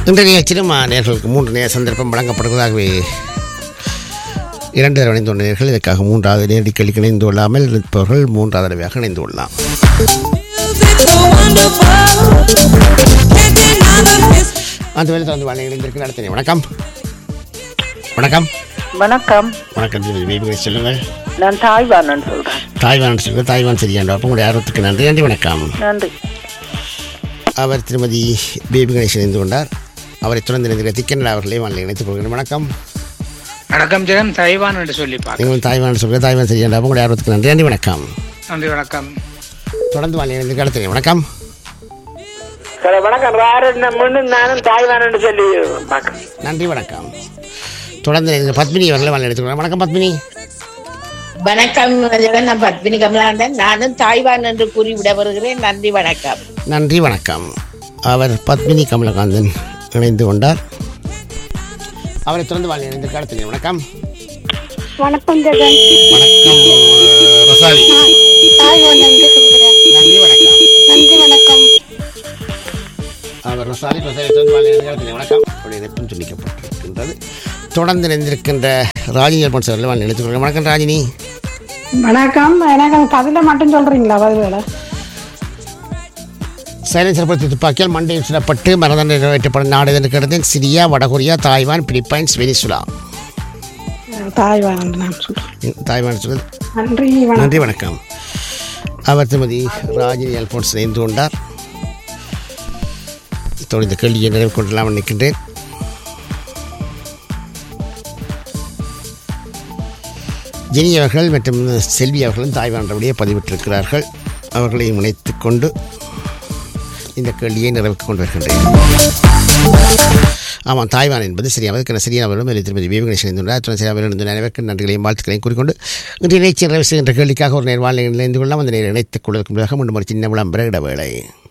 இன்றைய நிகழ்ச்சியிலும் ஆ, நேர்களுக்கு மூன்று நேர சந்தர்ப்பம் வழங்கப்படுவதாகவே இரண்டு தடவை இணைந்து கொண்ட நேர்கள் இதற்காக மூன்றாவது நேரடி கேள்விக்கு இணைந்து கொள்ளாமல் இருப்பவர்கள் மூன்றாவது தடவையாக இணைந்து கொள்ளலாம் அந்த வேலை தொடர்ந்து வாழ்க்கை இணைந்திருக்கு நடத்தினேன் வணக்கம் வணக்கம் வணக்கம் வணக்கம் திருமதி பேபி சொல்லுங்கள் நான் தாய்வானன் சொல்றேன் தாய்வான் சொல்லுங்கள் தாய்வான் சரியாண்டா அப்போ உங்களுடைய ஆர்வத்துக்கு நன்றி நன்றி வணக்கம் நன்றி அவர் திருமதி பேபி கணேஷ் இணைந்து கொண்டார் அவரை தொடர்ந்து இணைந்திருக்கிற திக்கன் அவர்களே வாழ்க்கை இணைத்துக் கொள்கிறேன் வணக்கம் வணக்கம் ஜெகன் தைவான் என்று சொல்லி பார்க்க நீங்கள் தாய்வான் சொல்லுங்கள் தாய்வான் சரியாண்டா அப்போ உங்களுடைய ஆர்வத்துக்கு நன்றி நன்றி வணக்கம் நன்றி வணக்கம் தொடர்ந்து வாழ்க்கை இணைந்து நடத்தினேன் வணக்கம் சரி வணக்கம் வேற என்ன முன்னு நானும் தாய்வானன் சொல்லி பார்க்கறேன் நன்றி வணக்கம் தொடர்ந்து இணைந்து பத்மினி அவர்களை வாழ்க்கை எடுத்துக்கிறேன் வணக்கம் பத்மினி வணக்கம் ஜெகன் நான் பத்மினி கமலாண்டன் நானும் தாய்வான் என்று கூறி விட வருகிறேன் நன்றி வணக்கம் நன்றி வணக்கம் அவர் பத்மினி கமலகாந்தன் இணைந்து கொண்டார் அவரை தொடர்ந்து வாழ்க்கை இணைந்து கடத்தினேன் வணக்கம் வணக்கம் ஜெகன் வணக்கம் ரசாலி தாய்வான் நன்றி சொல்கிறேன் நன்றி வணக்கம் நன்றி வணக்கம் அவர் ரசாலி ரசாலி தொடர்ந்து வாழ்க்கை இணைந்து கடத்தினேன் வணக்கம் அவருடைய இணைப்பும் துண்டிக்கப்பட்டிருக்கின்றது தொடர்ந்து இணைந்திருக்கின்ற ராஜினி அல்பன்ஸ் அவர்களை வாழ்க்கை எடுத்துக் கொள்கிறேன் வணக்கம் ராஜினி வணக்கம் எனக்கு பதில மட்டும் சொல்றீங்களா பதில சைலன்சர் படுத்தி துப்பாக்கியால் மண்டையில் சுடப்பட்டு மரணதண்டனை நிறைவேற்றப்படும் நாடு என்று கிடந்தேன் சிரியா வடகொரியா தாய்வான் பிலிப்பைன்ஸ் வெனிசுலா தாய்வான் நான் சொல்றேன் தாய்வான் சொல்வது நன்றி வணக்கம் நன்றி வணக்கம் அவர் திருமதி ராஜினி அல்போன்ஸ் இணைந்து கொண்டார் இத்தோடு இந்த கேள்வியை நிறைவு கொள்ளலாம் நினைக்கின்றேன் ஜெனி அவர்கள் மற்றும் செல்வி அவர்களும் தாய்வான்றபடியே பதிவிட்டிருக்கிறார்கள் அவர்களையும் இணைத்துக் கொண்டு இந்த கேள்வியை நிறைவுக்கு கொண்டு வருகின்றேன் ஆமாம் தாய்வான் என்பது சரியாக அதுக்கான சரியான அவர்களும் அதில் திருமதி விவேக கணேசன் இருந்துள்ளார் அத்துடன் சரியாக இருந்த அனைவருக்கும் நன்றிகளையும் வாழ்த்துக்களையும் கூறிக்கொண்டு இன்றைய நிகழ்ச்சி நிறைவு செய்கின்ற கேள்விக்காக ஒரு நேர் வாழ்நிலை இணைந்து கொள்ளலாம் அந்த நேரம் இணைத்துக் கொள்வதற்கு முன்னதாக மீண்டும் ஒரு சின்ன விளம்பர இடவேளை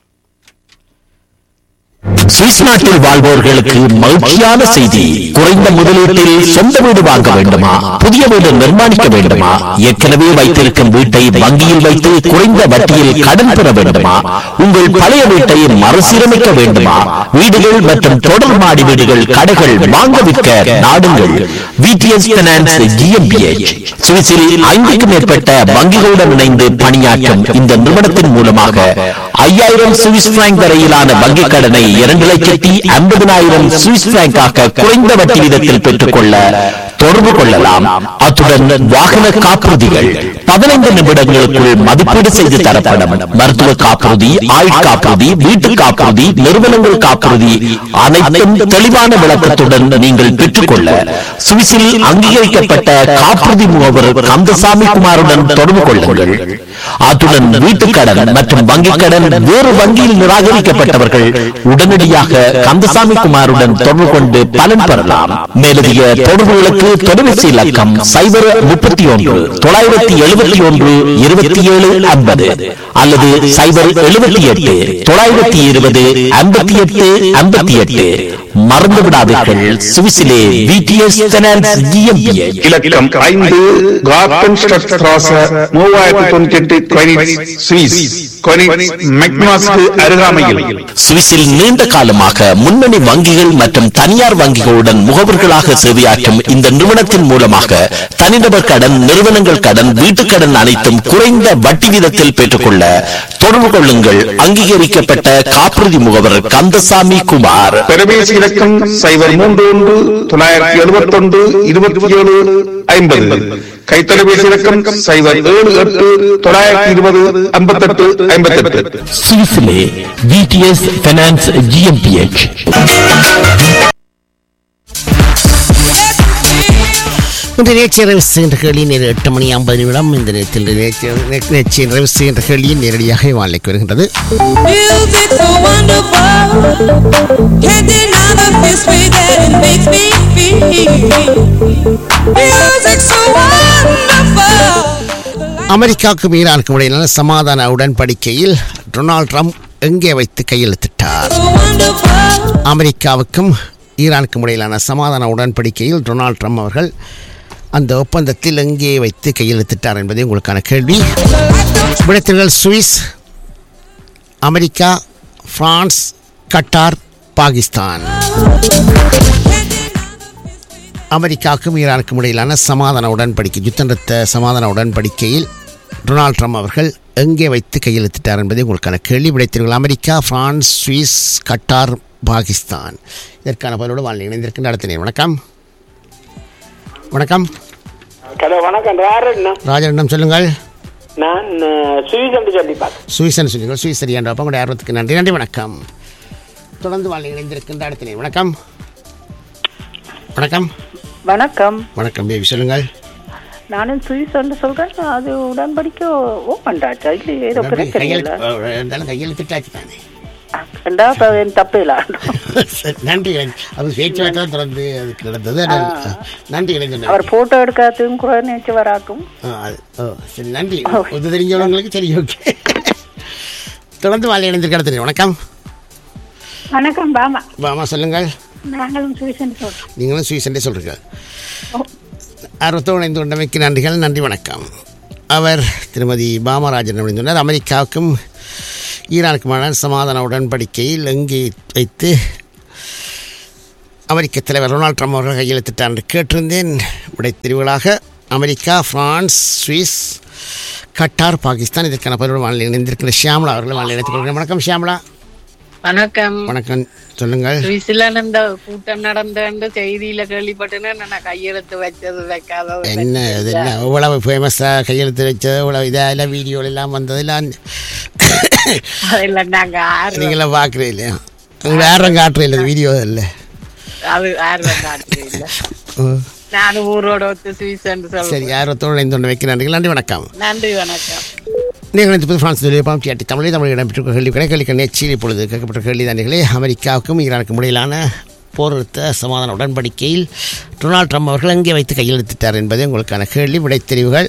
சுவிஸ் நாட்டில் வாழ்வோர்களுக்கு மகிழ்ச்சியான செய்தி குறைந்த முதலீட்டில் சொந்த வீடு வாங்க வேண்டுமா புதிய வீடு நிர்மாணிக்க வேண்டுமா ஏற்கனவே வைத்திருக்கும் வீட்டை வங்கியில் வைத்து குறைந்த வட்டியில் கடன் பெற வேண்டுமா உங்கள் பழைய வீட்டை மறுசீரமைக்க வேண்டுமா வீடுகள் மற்றும் தொடர் மாடி வீடுகள் கடைகள் வாங்க விற்க நாடுங்கள் விடிஎஸ் பினான்ஸ் ஜிஎம்பிஎச் சுவிஸில் ஐந்துக்கும் மேற்பட்ட வங்கிகளுடன் இணைந்து பணியாற்றும் இந்த நிறுவனத்தின் மூலமாக ஐயாயிரம் சுவிஸ் பிராங்க் வரையிலான வங்கிக் கடனை இரண்டு லட்சத்தி ஐம்பதனாயிரம் சுவிஸ் பிராங்காக குறைந்த வட்டி வீதத்தில் பெற்றுக்கொள்ள தொடர்பு கொள்ளலாம் அத்துடன் வாகன காப்புறுதிகள் பதினைந்து நிமிடங்களுக்குள் மதிப்பீடு செய்து தரப்படும் மருத்துவ காப்புறுதி ஆயுள் காப்புறுதி வீட்டு காப்புறுதி நிறுவனங்கள் காப்புறுதி அனைத்தும் தெளிவான விளக்கத்துடன் நீங்கள் பெற்றுக்கொள்ள சுவிஸில் அங்கீகரிக்கப்பட்ட காப்புறுதி முகவர் கந்தசாமி குமாருடன் தொடர்பு கொள்ளுங்கள் அத்துடன் வீட்டுக் கடன் மற்றும் வங்கிக் கடன் வேறு வங்கியில் நிராகரிக்கப்பட்டவர்கள் உடனடியாக கந்தசாமி குமாருடன் தொடர்பு கொண்டு பலன் பெறலாம் மேலதிக தொடர்புகளுக்கு தொலைபேசி இலக்கம் சைபர் முப்பத்தி ஒன்று தொள்ளாயிரத்தி எழுபத்தி ஒன்று இருபத்தி ஏழு ஐம்பது அல்லது சைபர் எழுபத்தி எட்டு தொள்ளாயிரத்தி இருபது ஐம்பத்தி எட்டு ஐம்பத்தி எட்டு மறந்து விடாதீர்கள் சுவிசிலே விடிஎஸ் ஃபைனான்ஸ் GmbH. இலக்கம் ஐந்து கார்டன் ஸ்ட்ராச மூவாயிரத்தி தொண்ணூத்தி எட்டு கொனிட்ஸ் சுவிஸ் கொனிட்ஸ் மெக்னாஸ்க்கு அருகாமையில் சுவிஸில் நீண்ட காலமாக முன்னணி வங்கிகள் மற்றும் தனியார் வங்கிகளுடன் முகவர்களாக சேவையாற்றும் இந்த நிறுவனத்தின் மூலமாக தனிநபர் கடன் நிறுவனங்கள் கடன் வீட்டுக் கடன் அனைத்தும் குறைந்த வட்டி வீதத்தில் பெற்றுக்கொள்ள தொடர்பு கொள்ளுங்கள் அங்கீகரிக்கப்பட்ட காப்புறுதி முகவர் கந்தசாமி குமார் தொலைபேசி இலக்கம் சைபர் மூன்று ஒன்று தொள்ளாயிரத்தி எழுபத்தி ஒன்று இருபத்தி ஏழு ஐம்பது கைத்தொலைபேசி இலக்கம் சைபர் ஏழு எட்டு தொள்ளாயிரத்தி இருபது ஐம்பத்தெட்டு ஐம்பத்தெட்டு சுவிஸிலே விடிஎஸ் ஃபைனான்ஸ் ஜிஎம்பிஎச் இந்த நிகழ்ச்சியை நிறைவு செய்கின்ற கேள்வி நேரம் எட்டு மணி ஐம்பது நிமிடம் இந்த நேரத்தில் நிகழ்ச்சி நிகழ்ச்சியை நிறைவு செய்கின்ற கேள்வி நேரடியாக வாழ்க்கைக்கு வருகின்றது Music so wonderful. Can't deny the best way that it makes me feel. Music so wonderful. அமெரிக்காவுக்கும் ஈரானுக்கும் இடையிலான சமாதான உடன்படிக்கையில் டொனால்ட் ட்ரம்ப் எங்கே வைத்து கையெழுத்திட்டார் So wonderful. அமெரிக்காவுக்கும் ஈரானுக்கும் இடையிலான சமாதான உடன்படிக்கையில் டொனால்ட் ட்ரம்ப் அவர்கள் அந்த ஒப்பந்தத்தில் எங்கே வைத்து கையெழுத்திட்டார் என்பதே உங்களுக்கான கேள்வி விடத்திர்கள் Swiss America France Qatar Pakistan அமெரிக்காவுக்கும் ஈரானுக்கும் இடையிலான சமாதான உடன்படிக்கை யுத்த நிறுத்த சமாதான உடன்படிக்கையில் டொனால்ட் ட்ரம்ப் அவர்கள் எங்கே வைத்து கையெழுத்திட்டார் என்பதை உங்களுக்கான கேள்வி விடைத்தீர்கள் America France Swiss Qatar Pakistan இதற்கான பதிலோடு வாழ்க்கை இணைந்திருக்கின்ற அடுத்த நேரம் வணக்கம் வணக்கம் ஹலோ வணக்கம் ராரண்ணா ராஜனிடம் சொல்லுங்கள் நான் சுவிஸ் என்று சொல்லி பார்த்தேன் சுவிசன் சொல்லுங்கள் சுவிஸ் சரியான உங்களுடைய ஆர்வத்துக்கு நன்றி நன்றி வணக்கம் தொடர்ந்து வாழ்க்கை இணைந்திருக்கின்ற அடுத்த நேரம் வணக்கம் வணக்கம் வணக்கம் வணக்கம் பேபி சொல்லுங்கள் நானும் சுவிஸ் வந்து சொல்றேன் அது உடன்படிக்கை ஓப்பன் ஆச்சா இல்லை ஏதோ நன்றி. பிரச்சனை இல்லை கையெழுத்து இருந்தாலும் கையெழுத்திட்டாச்சு தானே ரெண்டாவது தப்பு இல்லை சரி, நன்றி இளைஞ- அது பேச்சுவார்த்தை தான் தொடர்ந்து அதுக்கு நடந்தது நன்றி. நன்றி இளைஞர் அவர் போட்டோ எடுக்காதும் கூட நினைச்சு வராக்கும் ஆ, அது- ஓ, சரி நன்றி இது தெரிஞ்சவங்களுக்கு சரி ஓகே தொடர்ந்து வாழ் இணைந்திருக்க அடுத்த வணக்கம் வணக்கம் பாமா ஆமா சொல்லுங்கள் நாங்களும் சுவிசன் சொல்றோம் நீங்களும் சுவிசண்டே சொல்றீங்க ஆர்வத்தோடு இணைந்து கொண்டமைக்கு நன்றிகள் நன்றி வணக்கம் அவர் திருமதி பாமராஜன் அப்படின்னு சொன்னார் அமெரிக்காவுக்கும் ஈரானுக்குமான சமாதான உடன்படிக்கையில் எங்கே வைத்து அமெரிக்க தலைவர் டொனால்ட் ட்ரம்ப் அவர்கள் கையெழுத்திட்டார் என்று கேட்டிருந்தேன் விடை தெரிவுகளாக America France Swiss Qatar Pakistan இதற்கான பதிலோடு வானிலை இணைந்திருக்கிற ஷியாமலா அவர்கள் வானிலை இணைத்துக் கொள்கிறேன் வணக்கம் ஷியாமலா வணக்கம் வணக்கம் சொல்லுங்கள் சுவிஸ்ல இந்த கூட்டம் நடந்த செய்தியில கேள்விப்பட்டேன்னு நான் கையெழுத்து வச்சது வைக்காத என்ன இது என்ன இவ்வளவு ஃபேமஸாக கையெழுத்து வச்சது இவ்வளவு இதாக வீடியோ எல்லாம் வந்ததெல்லாம் அதெல்லாம் நாங்க ஆர்வம் நீங்களாம் பார்க்குறே இல்லையா உங்களுக்கு ஆர்வம் காட்டுறே இல்லை வீடியோ இல்லை அது ஆர்வம் காட்டுறீங்க நானும் ஊரோட ஒத்து சுவிஸ் என்று சரி சொல்றேன் ஆர்வத்தோடு இணைந்து கொண்டு வைக்க நன்றி நன்றி வணக்கம் நன்றி வணக்கம் நீங்கள் இந்த புது பிரான்ஸ் தொழில்நுட்பம் டிஆர்டி தமிழில் தமிழ் இடம்பெற்ற கேள்வி கேள்வி நேச்சில் இப்பொழுது கேட்கப்பட்ட கேள்வி தாண்டிகளே அமெரிக்காவுக்கும் ஈரானுக்கும் இடையிலான போர் நிறுத்த சமாதான உடன்படிக்கையில் டொனால்ட் ட்ரம்ப் அவர்கள் எங்கே வைத்து கையெழுத்திட்டார் என்பதே உங்களுக்கான கேள்வி விடைத்தெரிவுகள்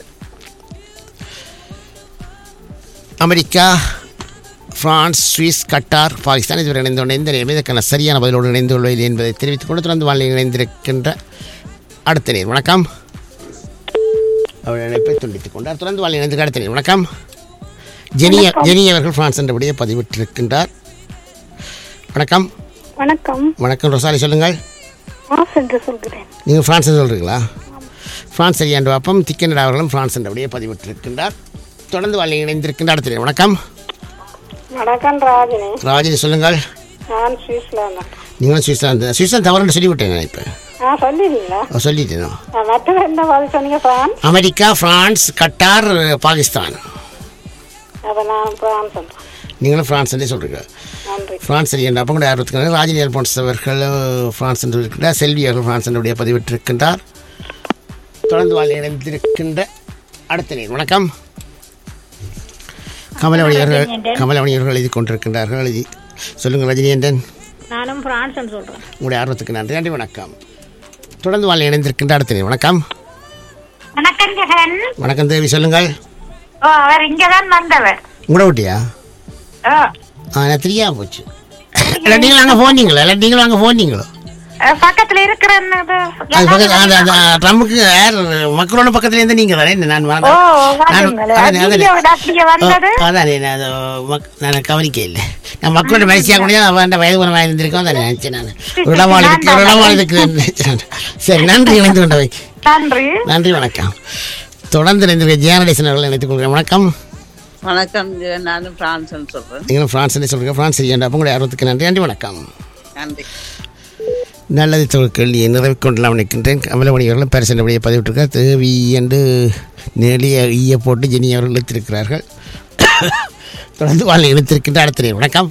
America France Swiss Qatar Pakistan இதுவரை இணைந்து இந்த நேரம் இதற்கான சரியான பதிலோடு இணைந்து கொள்வதில்லை என்பதை தெரிவித்துக் கொண்டு தொடர்ந்து வாழ்க்கை இணைந்திருக்கின்ற அடுத்த நேர் வணக்கம் அவள் இணைப்பை துண்டித்துக் கொண்டார் தொடர்ந்து வாழ்க்கை இணைந்து அடுத்த நேர் வணக்கம் ஜெனிய ஜெனி அவர்கள் பிரான்ஸ் என்றபடியே பதிவிட்டிருக்கின்றார் வணக்கம் வணக்கம் வணக்கம் ரொசாலி சொல்லுங்கள் மாஸ் என்று சொல்கிறேன் நீங்கள் பிரான்ஸ் சொல்கிறீங்களா பிரான்ஸ் சரியாண்டு வாப்பம் திக்கனடா அவர்களும் பிரான்ஸ் என்றபடியே பதிவிட்டிருக்கின்றார் தொடர்ந்து வாழ்க்கை இணைந்திருக்கின்ற அடுத்த நேர் வணக்கம் வணக்கம் ராஜினி ராஜினி சொல்லுங்கள் நான் சுவிஸ்லாந்து நீங்களும் சுவிட்சர்லாந்து சுவிட்சர்லாந்து தவறுன்னு சொல்லிவிட்டேன் நான் இப்போ ஆ சொல்லிடுங்களா சொல்லிட்டேனோ மற்ற என்ன பதில் சொன்னீங்க France America France Qatar Pakistan அப்போ நான் பிரான்ஸ் சொல்கிறேன் நீங்களும் பிரான்ஸ் என்றே சொல்கிறீங்க நன்றி பிரான்ஸ் சரி என்ற அப்போ கூட ஆர்வத்துக்கு ராஜினி அல்போன்ஸ் அவர்கள் பிரான்ஸ் என்று இருக்கின்றார் செல்வி அவர்கள் பிரான்ஸ் என்னுடைய பதிவிட்டிருக்கின்றார் தொடர்ந்து வாழ் இணைந்திருக்கின்ற அடுத்த நேர் வணக்கம் கமலவணி அவர்கள் கமலவணி அவர்கள் எழுதி கொண்டிருக்கின்றார்கள் எழுதி சொல்லுங்கள் ரஜினி என்றன் நானும் பிரான்ஸ் சொல்கிறேன் உங்களுடைய ஆர்வத்துக்கு நன்றி நன்றி வணக்கம் தொடர்ந்து வாழ் இணைந்திருக்கின்ற அடுத்த நேர் வணக்கம் வணக்கம் ஜெகன் வணக்கம் தேவி சொல்லுங்கள் ஓ அவர் இங்கே தான் வந்தவர் உங்களோட விட்டியா ஓ ஆ நான் தெரியாம போச்சு இல்லை நீங்களும் அங்கே போனீங்களோ இல்லை நீங்களும் அங்கே போனீங்களோ அஹ், பக்கத்துல இருக்கிற என்னது? அது பக்கத்து அந்த அந்த ட்ரம்முக்கு யார் மக்களோட பக்கத்துல இருந்து நீங்க தானே நான் ஓ மறந்தேன். நான் வந்தீங்களே. அதானே, அதானே. வீடியோவில் அப்படியே வந்தது ஓ, அதானே நான் அது மக்- நான் கவனிக்க இல்லை நான் மக்களோட மனுஷியாக கூட அவன் வயது குணமாக இருந்திருக்கோம் அதை நினைச்சேன் நான் ஒரு இடமாள் இருக்கு ஒரு இடமாள் இருக்குன்னு நினைச்சேன் சரி நன்றி இணைந்து கொண்டவை நன்றி நன்றி வணக்கம் தொடர்ந்து இணைந்திருக்க ஜியானடேசன் அவர்கள் இணைத்துக் கொள்கிறேன் வணக்கம் வணக்கம் நானும் பிரான்ஸ் சொல்றேன் நீங்களும் ஃப்ரான்ஸ் சொல்கிறீங்க ஃப்ரான்ஸ் செய்யண்டா உங்களுடைய ஆர்வத்துக்கு நன்றி நன்றி வணக்கம் நன்றி நல்லது தொழில் கேள்வியை நிறைவு கொண்டலாம் நிற்கின்றேன் கமலமணி அவர்களும் பேரசண்டபடியை பதிவிட்டிருக்கார் தேவி என்று நெளிய ஈய போட்டு ஜெனி அவர்கள் இழுத்திருக்கிறார்கள் தொடர்ந்து வாழ் இழுத்திருக்கின்ற அடுத்த நேரம். வணக்கம்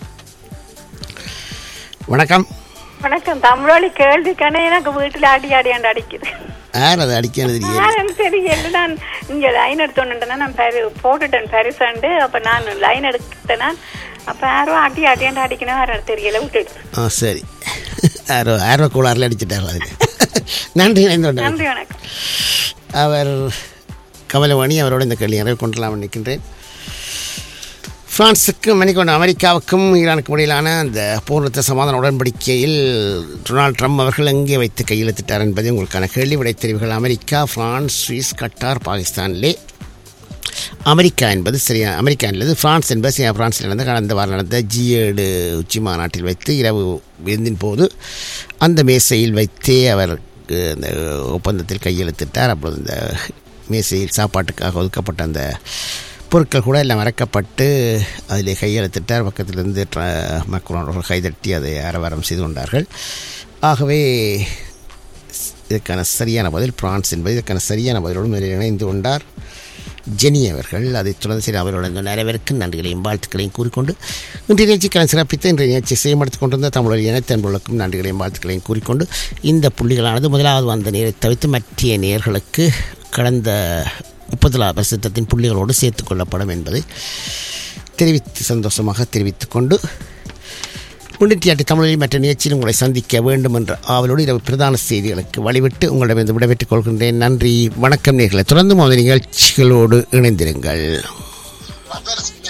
வணக்கம் வணக்கம் தமிழொலி கேள்விக்கான எனக்கு வீட்டுல அடி அடியாண்டு அடிக்குது யார் அதை அடிக்கிறது தெரியல யாருன்னு தெரியல நான் இங்க லைன் எடுத்தோன்னுட்டேன்னா நான் பெரு போட்டுட்டேன் பெருசாண்டு அப்ப நான் லைன் எடுத்தேன் அப்ப யாரோ அடி அடியாண்டு அடிக்கணும் யாரும் தெரியல விட்டுட்டு ஆ சரி ஆரோ ஆர்வ கோளாறுல அடிச்சிட்டார்கள் அதுக்கு நன்றி இணைந்து கொண்டவர். நன்றி வணக்கம் அவர் கமலவாணி அவரோட இந்த கேள்வி நிறைவு கொண்டலாம் நிற்கின்றேன் பிரான்ஸுக்கும் மணிக்கொண்டு அமெரிக்காவுக்கும் ஈரானுக்கும் இடையிலான அந்த போர் நிறுத்த சமாதான உடன்படிக்கையில் டொனால்ட் ட்ரம்ப் அவர்கள் எங்கே வைத்து கையெழுத்திட்டார் என்பது உங்களுக்கான கேள்வி விடை தெரிவுகள் அமெரிக்கா பிரான்ஸ் சுவிஸ் கட்டார் பாகிஸ்தானிலே அமெரிக்கா என்பது சரியா அமெரிக்கா என்பது பிரான்ஸ் என்பது சரியா பிரான்சில் நடந்த கடந்த வாரம் நடந்த ஜி ஏழு உச்சி மாநாட்டில் வைத்து இரவு விருந்தின் போது அந்த மேசையில் வைத்தே அவர் அந்த ஒப்பந்தத்தில் கையெழுத்திட்டார் அப்பொழுது இந்த மேசையில் சாப்பாட்டுக்காக ஒதுக்கப்பட்ட அந்த பொருட்கள் கூட எல்லாம் மறக்கப்பட்டு அதில் கையெழுத்திட்டார் பக்கத்திலிருந்து ட்ர- மக்ரோன் அவர்கள் கைதட்டி அதை அரவரம் செய்து கொண்டார்கள் ஆகவே இதற்கான சரியான பதில் பிரான்ஸ் என்பது இதற்கான சரியான பதிலோடு மேலே இணைந்து கொண்டார் ஜெனி அவர்கள் அதைத் தொடர்ந்து சரி அவர்களுடன் அனைவருக்கும் நன்றிகளையும் வாழ்த்துக்களையும் கூறிக்கொண்டு இன்றைய நிகழ்ச்சிக்கான சிறப்பித்து இன்றைய நிகழ்ச்சியை செய்யப்படுத்திக் கொண்டிருந்த தமிழர் இனத்தன்புகளுக்கும் நன்றிகளையும் வாழ்த்துக்களையும் கூறிக்கொண்டு இந்த புள்ளிகளானது முதலாவது வந்த நேரை தவிர்த்து மற்ற நேர்களுக்கு கடந்த முப்பதுலா பிரசித்தத்தின் புள்ளிகளோடு சேர்த்துக் கொள்ளப்படும் என்பதை தெரிவித்து சந்தோஷமாக தெரிவித்துக் கொண்டு முன்னூற்றி தமிழில் மற்ற நிகழ்ச்சியில் உங்களை சந்திக்க வேண்டும் என்ற ஆவலோடு இரவு பிரதான செய்திகளுக்கு வழிவிட்டு உங்களிடமிருந்து விடைபெற்றுக் கொள்கின்றேன் நன்றி வணக்கம் நேர்களை தொடர்ந்து முதல் நிகழ்ச்சிகளோடு இணைந்திருங்கள்